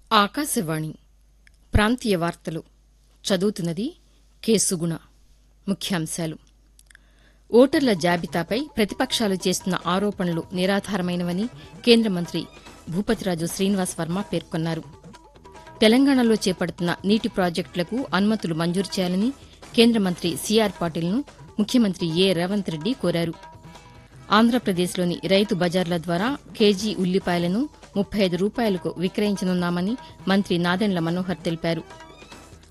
ఆకాశవాణి ప్రాంతీయ వార్తలు చదువుతున్నది కె సుగుణ ముఖ్యాంశాలు ఓటర్ల జాబితాపై ప్రతిపక్షాలు చేస్తున్న ఆరోపణలు నిరాధారమైనవని కేంద్ర మంత్రి భూపతిరాజు శ్రీనివాస్ వర్మ పేర్కొన్నారు తెలంగాణలో చేపడుతున్న నీటి ప్రాజెక్టులకు అనుమతులు మంజూరు చేయాలని కేంద్ర మంత్రి సీఆర్ పాటిల్ను ముఖ్యమంత్రి ఏ రేవంత్ రెడ్డి కోరారు ఆంధ్రప్రదేశ్లోని రైతు బజార్ల ద్వారా కేజీ ఉల్లిపాయలను ముప్పై ఐదు రూపాయలకు విక్రయించనున్నామని మంత్రి నాదెండ్ల మనోహర్ తెలిపారు